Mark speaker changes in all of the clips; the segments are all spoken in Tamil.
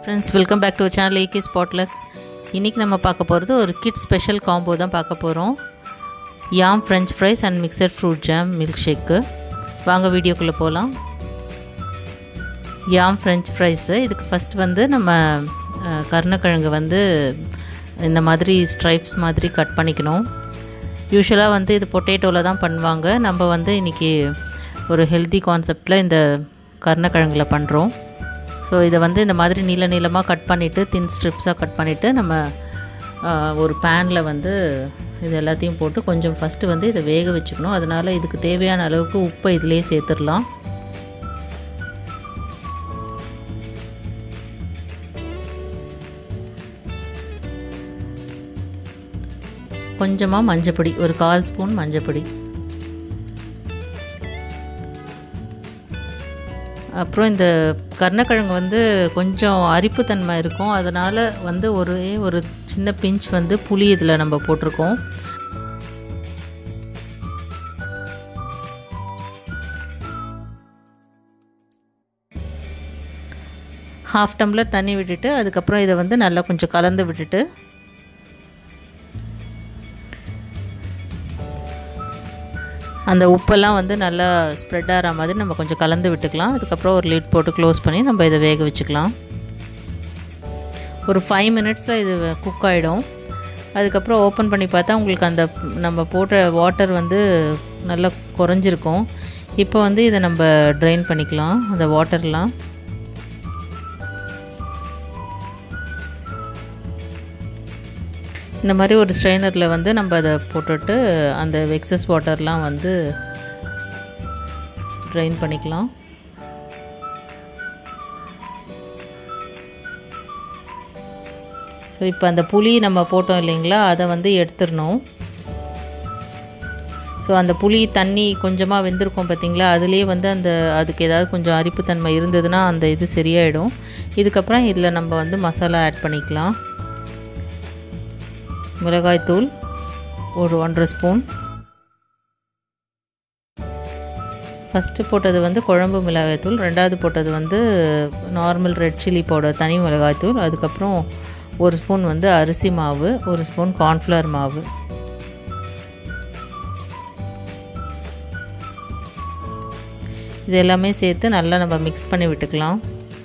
Speaker 1: friends welcome back to channel AK ஸ்பாட்டில் இன்றைக்கி நம்ம பார்க்க போகிறது ஒரு கிட் ஸ்பெஷல் காம்போ தான் பார்க்க போகிறோம் yam french fries and mixed fruit jam milk shake வாங்க வீடியோக்குள்ளே போகலாம் யாம் ஃப்ரெஞ்ச் ஃப்ரைஸு இதுக்கு ஃபஸ்ட் வந்து நம்ம அஹ், கருணக்கிழங்கு வந்து இந்த மாதிரி ஸ்ட்ரைப்ஸ் மாதிரி கட் பண்ணிக்கணும் யூஸ்வலாக வந்து இது பொட்டேட்டோவில் தான் பண்ணுவாங்க நம்ம வந்து இன்றைக்கி ஒரு ஹெல்த்தி கான்செப்டில் இந்த கருணக்கிழங்குல பண்ணுறோம் ஸோ இதை வந்து இந்த மாதிரி நீள நீளமாக கட் பண்ணிவிட்டு தின் ஸ்ட்ரிப்ஸாக கட் பண்ணிவிட்டு நம்ம ஆஹ், ஒரு பேனில் வந்து இது எல்லாத்தையும் போட்டு கொஞ்சம் ஃபஸ்ட்டு வந்து இதை வேக வச்சுக்கணும் அதனால் இதுக்கு தேவையான அளவுக்கு உப்பை இதிலே சேர்த்துடலாம் கொஞ்சமாக மஞ்சப்பொடி ஒரு கால் ஸ்பூன் மஞ்சப்பொடி அப்புறம் இந்த கருணக்கிழங்கு வந்து கொஞ்சம் அரிப்புத்தன்மை இருக்கும் அதனால் வந்து ஒரே ஒரு சின்ன பிஞ்ச் வந்து புளி இதில் நம்ம போட்டிருக்கோம் ஹாஃப் டம்ளர் தண்ணி விட்டுட்டு அதுக்கப்புறம் இதை வந்து நல்லா கொஞ்சம் கலந்து விட்டுட்டு அந்த உப்பெல்லாம் வந்து நல்லா ஸ்ப்ரெட் ஆகிற மாதிரி நம்ம கொஞ்சம் கலந்து விட்டுக்கலாம் அதுக்கப்புறம் ஒரு லிட் போட்டு க்ளோஸ் பண்ணி நம்ம இதை வேக வச்சுக்கலாம் ஒரு ஃபைவ் மினிட்ஸில் இது குக் ஆகிடும் அதுக்கப்புறம் ஓப்பன் பண்ணி பார்த்தா உங்களுக்கு அந்த நம்ம போட்ட வாட்டர் வந்து நல்லா குறைஞ்சிருக்கும் இப்போ வந்து இதை நம்ம ட்ரைன் பண்ணிக்கலாம் அந்த வாட்டர்லாம் இந்த மாதிரி ஒரு ஸ்ட்ரெயினரில் வந்து நம்ம அதை போட்டுட்டு அந்த எக்ஸஸ் வாட்டர்லாம் வந்து ட்ரைன் பண்ணிக்கலாம் ஸோ இப்போ அந்த புளி நம்ம போட்டோம் இல்லைங்களா அதை வந்து எடுத்துடணும் ஸோ அந்த புளி தண்ணி கொஞ்சமாக வெந்திருக்கும் பார்த்தீங்களா அதுலேயே வந்து அந்த அதுக்கு ஏதாவது கொஞ்சம் அரிப்புத்தன்மை இருந்ததுன்னா அந்த இது சரியாயிடும் இதுக்கப்புறம் இதில் நம்ம வந்து மசாலா ஆட் பண்ணிக்கலாம் மிளகாய்த்தூள் ஒரு ஒன்றரை ஸ்பூன் ஃபஸ்ட்டு போட்டது வந்து குழம்பு மிளகாய்த்தூள் ரெண்டாவது போட்டது வந்து நார்மல் ரெட் சில்லி பவுடர் தனி மிளகாய்த்தூள் அதுக்கப்புறம் ஒரு ஸ்பூன் வந்து அரிசி மாவு ஒரு ஸ்பூன் கார்ன்ஃப்ளவர் மாவு இது எல்லாமே சேர்த்து நல்லா நம்ம மிக்ஸ் பண்ணி விட்டுக்கலாம்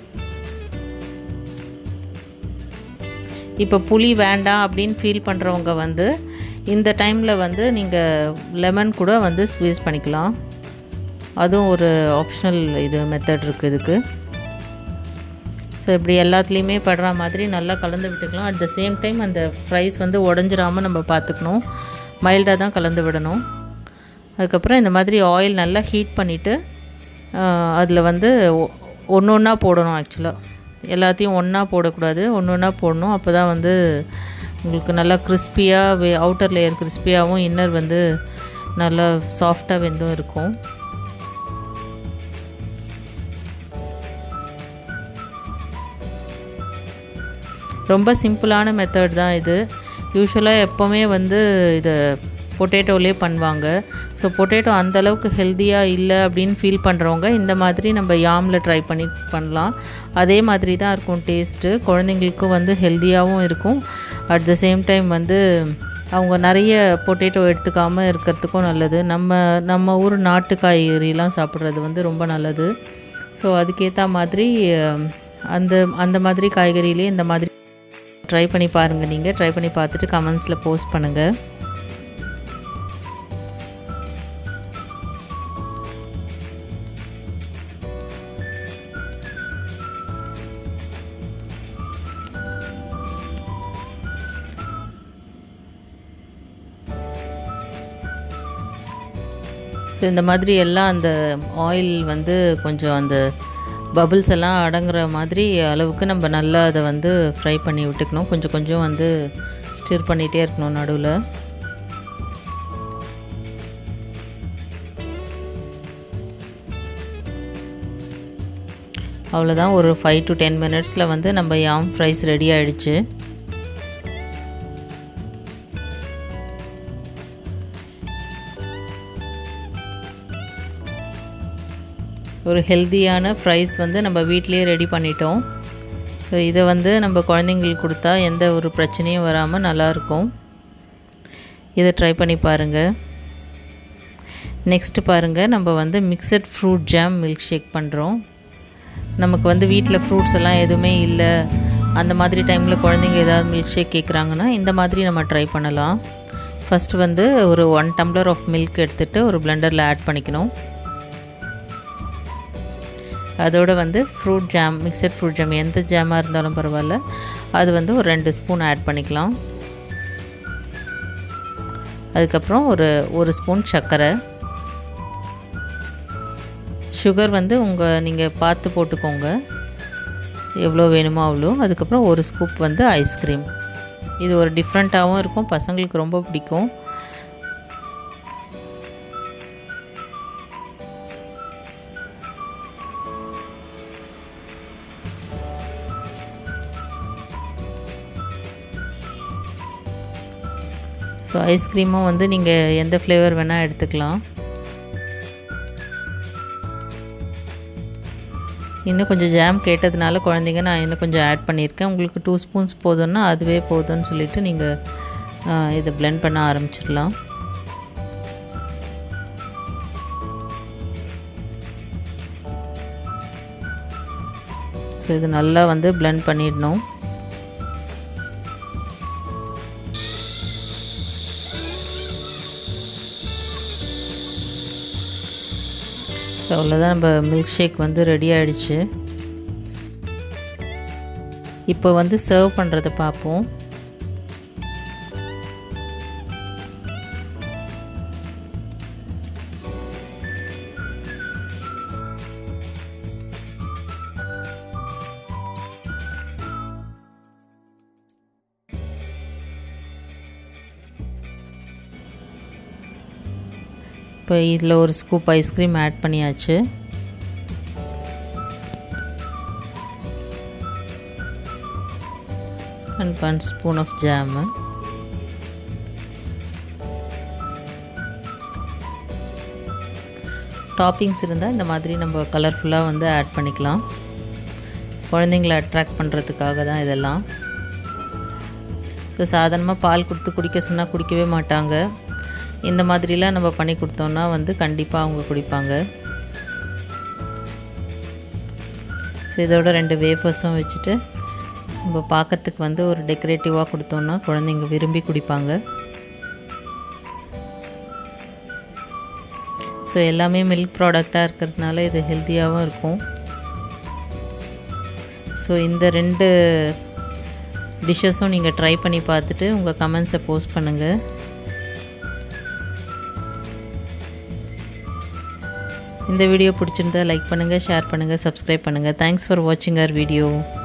Speaker 1: இப்போ புளி வேண்டாம் அப்படின்னு ஃபீல் பண்ணுறவங்க வந்து இந்த டைமில் வந்து நீங்கள் லெமன் கூட வந்து ஸ்வீஸ் பண்ணிக்கலாம் அதுவும் ஒரு ஆப்ஷனல் இது மெத்தட் இருக்குது இதுக்கு ஸோ இப்படி எல்லாத்துலேயுமே படுற மாதிரி நல்லா கலந்து விட்டுக்கலாம் அட் த சேம் டைம் அந்த ஃப்ரைஸ் வந்து உடஞ்சிராமல் நம்ம பார்த்துக்கணும் மைல்டாக தான் கலந்து விடணும் அதுக்கப்புறம் இந்த மாதிரி ஆயில் நல்லா ஹீட் பண்ணிவிட்டு அதில் வந்து ஒன்று ஒன்றா போடணும் ஆக்சுவலாக எல்லாத்தையும் ஒன்றா போடக்கூடாது ஒன்று ஒன்றா போடணும் அப்போ தான் வந்து உங்களுக்கு நல்லா கிறிஸ்பியாக வே அவுட்டர் லேயர் கிறிஸ்பியாகவும் இன்னர் வந்து நல்லா சாஃப்டாக வெந்தும் இருக்கும் ரொம்ப சிம்பிளான மெத்தட் தான் இது யூஸ்வலாக எப்போவுமே வந்து இதை பொட்டேட்டோலே பண்ணுவாங்க ஸோ பொட்டேட்டோ அந்தளவுக்கு ஹெல்த்தியாக இல்லை அப்படின்னு ஃபீல் பண்ணுறவங்க இந்த மாதிரி நம்ம யாமில் ட்ரை பண்ணி பண்ணலாம் அதே மாதிரி தான் இருக்கும் டேஸ்ட்டு குழந்தைங்களுக்கும் வந்து ஹெல்த்தியாகவும் இருக்கும் அட் த சேம் டைம் வந்து அவங்க நிறைய பொட்டேட்டோ எடுத்துக்காமல் இருக்கிறதுக்கும் நல்லது நம்ம நம்ம ஊர் நாட்டு காய்கறிலாம் சாப்பிட்றது வந்து ரொம்ப நல்லது ஸோ அதுக்கேற்ற மாதிரி அஹ், அந்த அந்த மாதிரி காய்கறியிலே இந்த மாதிரி ட்ரை பண்ணி பாருங்கள் நீங்கள் ட்ரை பண்ணி பார்த்துட்டு கமெண்ட்ஸில் போஸ்ட் பண்ணுங்கள் ஸோ இந்த மாதிரி எல்லாம் அந்த ஆயில் வந்து கொஞ்சம் அந்த பபிள்ஸ் எல்லாம் அடங்குற மாதிரி அளவுக்கு நம்ம நல்லா அதை வந்து ஃப்ரை பண்ணி விட்டுக்கணும் கொஞ்சம் கொஞ்சம் வந்து ஸ்டிர் பண்ணிகிட்டே இருக்கணும் நடுவில் அவ்வளோதான் ஒரு ஃபைவ் டு டென் மினிட்ஸில் வந்து நம்ம யாம் ஃப்ரைஸ் ரெடி ஆகிடுச்சு ஒரு ஹெல்த்தியான ஃப்ரைஸ் வந்து நம்ம வீட்டிலேயே ரெடி பண்ணிட்டோம் ஸோ ஸோ இதை வந்து நம்ம குழந்தைங்களுக்கு கொடுத்தா எந்த ஒரு பிரச்சனையும் வராமல் நல்லாயிருக்கும் இதை ட்ரை பண்ணி பாருங்கள் நெக்ஸ்ட்டு பாருங்கள் நம்ம வந்து mixed fruit jam milk shake பண்ணுறோம் நமக்கு வந்து வீட்டில் ஃப்ரூட்ஸ் எல்லாம் எதுவுமே இல்லை அந்த மாதிரி டைமில் குழந்தைங்க ஏதாவது மில்க் ஷேக் கேட்குறாங்கன்னா இந்த மாதிரி நம்ம ட்ரை பண்ணலாம் ஃபஸ்ட்டு வந்து ஒரு ஒன் டம்ளர் ஆஃப் மில்க் எடுத்துகிட்டு ஒரு பிளெண்டரில் ஆட் பண்ணிக்கணும் அதோடு வந்து fruit jam mixed fruit jam எந்த ஜாமாக இருந்தாலும் பரவாயில்ல அது வந்து ஒரு ரெண்டு ஸ்பூன் ஆட் பண்ணிக்கலாம் அதுக்கப்புறம் ஒரு ஒரு ஸ்பூன் சர்க்கரை சுகர் வந்து உங்கள் நீங்கள் பார்த்து போட்டுக்கோங்க எவ்வளோ வேணுமோ அவ்வளோ அதுக்கப்புறம் ஒரு ஸ்கூப் வந்து ஐஸ்கிரீம் இது ஒரு டிஃப்ரெண்ட்டாகவும் இருக்கும் பசங்களுக்கு ரொம்ப பிடிக்கும் ஸோ ஐஸ்கிரீமும் வந்து நீங்கள் எந்த ஃப்ளேவர் வேணால் எடுத்துக்கலாம் இன்னும் கொஞ்சம் ஜாம் கேட்டதுனால குழந்தைங்க நான் இன்னும் கொஞ்சம் ஆட் பண்ணியிருக்கேன் உங்களுக்கு டூ ஸ்பூன்ஸ் போதும்னா அதுவே போதும்னு சொல்லிவிட்டு நீங்கள் இதை பிளெண்ட் பண்ண ஆரம்பிச்சிடலாம் ஸோ இது நல்லா வந்து பிளெண்ட் பண்ணிடணும் ஸோ அவ்வளோதான் நம்ம மில்க் ஷேக் வந்து ரெடி ஆகிடுச்சு இப்போ வந்து சர்வ் பண்ணுறதை பார்ப்போம் இப்போ இதில் ஒரு ஸ்கூப் ஐஸ்கிரீம் ஆட் பண்ணியாச்சு and one spoon of jam toppings இருந்தால் இந்த மாதிரி நம்ம கலர்ஃபுல்லாக வந்து ஆட் பண்ணிக்கலாம் குழந்தைங்கள அட்ராக்ட் பண்ணுறதுக்காக தான் இதெல்லாம் ஸோ சாதாரணமாக பால் கொடுத்து குடிக்க சொன்னால் குடிக்கவே மாட்டாங்க இந்த மாதிரிலாம் நம்ம பண்ணி கொடுத்தோன்னா வந்து கண்டிப்பாக அவங்க குடிப்பாங்க ஸோ இதோட ரெண்டு வேஃபர்ஸும் வச்சுட்டு நம்ம பார்க்கறதுக்கு வந்து ஒரு டெக்கரேட்டிவாக கொடுத்தோன்னா குழந்தைங்க விரும்பி குடிப்பாங்க ஸோ எல்லாமே மில்க் ப்ராடக்டாக இருக்கிறதுனால இது ஹெல்த்தியாகவும் இருக்கும் ஸோ இந்த ரெண்டு டிஷ்ஷஸும் நீங்கள் ட்ரை பண்ணி பார்த்துட்டு உங்கள் கமெண்ட்ஸை போஸ்ட் பண்ணுங்கள் இந்த வீடியோ பிடிச்சிருந்தா லைக் பண்ணுங்கள் ஷேர் பண்ணுங்கள் சப்ஸ்கிரைப் பண்ணுங்கள் தேங்க்ஸ் ஃபார் வாட்சிங் அவர் வீடியோ